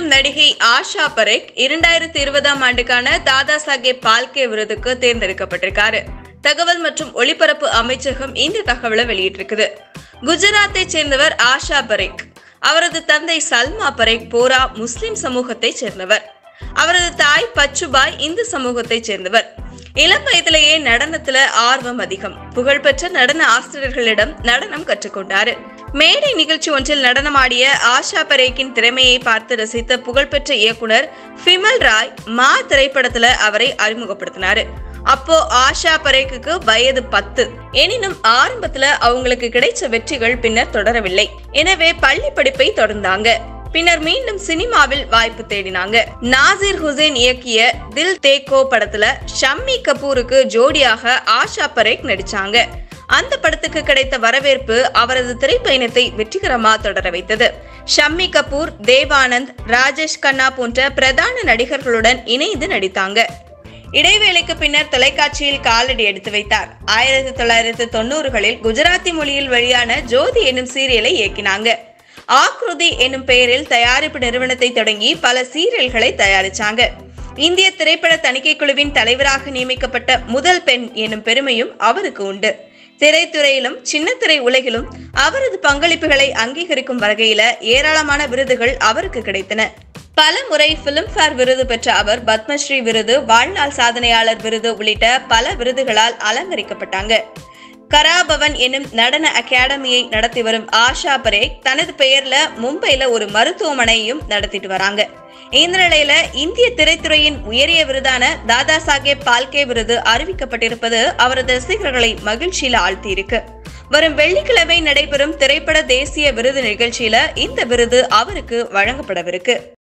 நடிக்கும் நடிகை ஆஷா பரேக் இரண்டாயிரத்தி இருபதாம் ஆண்டுக்கான தாதா சாஹேப் பால்கே விருதுக்கு தேர்ந்தெடுக்கப்பட்டிருக்காரு தகவல் மற்றும் ஒளிபரப்பு அமைச்சகம் இந்த தகவலை வெளியிட்டிருக்குது குஜராத்தை சேர்ந்தவர் ஆஷா பரேக் அவரது தந்தை சல்மா பரேக் போரா முஸ்லிம் சமூகத்தைச் சேர்ந்தவர் அவரது தாய் பச்சுபாய் இந்து சமூகத்தைச் சேர்ந்தவர் இளம் வயதிலேயே நடனத்துல ஆர்வம் அதிகம் புகழ்பெற்ற நடன ஆசிரியர்களிடம் நடனம் கற்றுக்கொண்டாரு மேடை நிகழ்ச்சி ஒன்றில் நடனமாடிய ஆஷா பரேக்கின் திறமையை பார்த்து ரசித்த புகழ்பெற்ற இயக்குனர் ஃபிமல் ராய் மா திரைப்படத்துல அவரை அறிமுகப்படுத்தினாரு அப்போ ஆஷா பரேக்குக்கு வயது பத்து எனினும் ஆரம்பத்துல அவங்களுக்கு கிடைச்ச வெற்றிகள் பின்னர் தொடரவில்லை எனவே பள்ளி படிப்பை தொடர்ந்தாங்க பின்னர் மீண்டும் சினிமாவில் வாய்ப்பு தேடினாங்க நாசிர் ஹுசேன் இயக்கிய தில் தேக்கோ படத்துல ஷம்மி கபூருக்கு ஜோடியாக ஆஷா பரேக் நடிச்சாங்க அந்த படத்துக்கு கிடைத்த வரவேற்பு அவரது திரைப்பயணத்தை வெற்றிகரமா தொடர வைத்தது ஷம்மி கபூர் தேவானந்த் ராஜேஷ் கண்ணா போன்ற பிரதான நடிகர்களுடன் இணைந்து நடித்தாங்க இடைவேளைக்கு பின்னர் தொலைக்காட்சியில் காலடி எடுத்து வைத்தார் ஆயிரத்தி தொள்ளாயிரத்தி தொண்ணூறுகளில் குஜராத்தி மொழியில் வெளியான ஜோதி என்னும் சீரியலை இயக்கினாங்க ஆக்ருதி என்னும் பெயரில் தயாரிப்பு நிறுவனத்தை தொடங்கி பல சீரியல்களை தயாரிச்சாங்க இந்திய திரைப்பட தணிக்கை குழுவின் தலைவராக நியமிக்கப்பட்ட முதல் பெண் எனும் பெருமையும் அவருக்கு உண்டு திரைத்துறையிலும் சின்னத்திரை உலகிலும் அவரது பங்களிப்புகளை அங்கீகரிக்கும் வகையில ஏராளமான விருதுகள் அவருக்கு கிடைத்தன பல முறை பிலிம்பேர் விருது பெற்ற அவர் பத்மஸ்ரீ விருது வாழ்நாள் சாதனையாளர் விருது உள்ளிட்ட பல விருதுகளால் அலங்கரிக்கப்பட்டாங்க கராபவன் என்னும் நடன அகாடமியை நடத்தி வரும் ஆஷா பரேக் தனது பெயர்ல மும்பைல ஒரு மருத்துவமனையும் நடத்திட்டு வராங்க இந்த நிலையில இந்திய திரைத்துறையின் உயரிய விருதான தாதா சாஹேப் பால்கே விருது அறிவிக்கப்பட்டிருப்பது அவரது ரசிகர்களை மகிழ்ச்சியில ஆழ்த்தியிருக்கு வரும் வெள்ளிக்கிழமை நடைபெறும் திரைப்பட தேசிய விருது நிகழ்ச்சியில இந்த விருது அவருக்கு வழங்கப்படவிருக்கு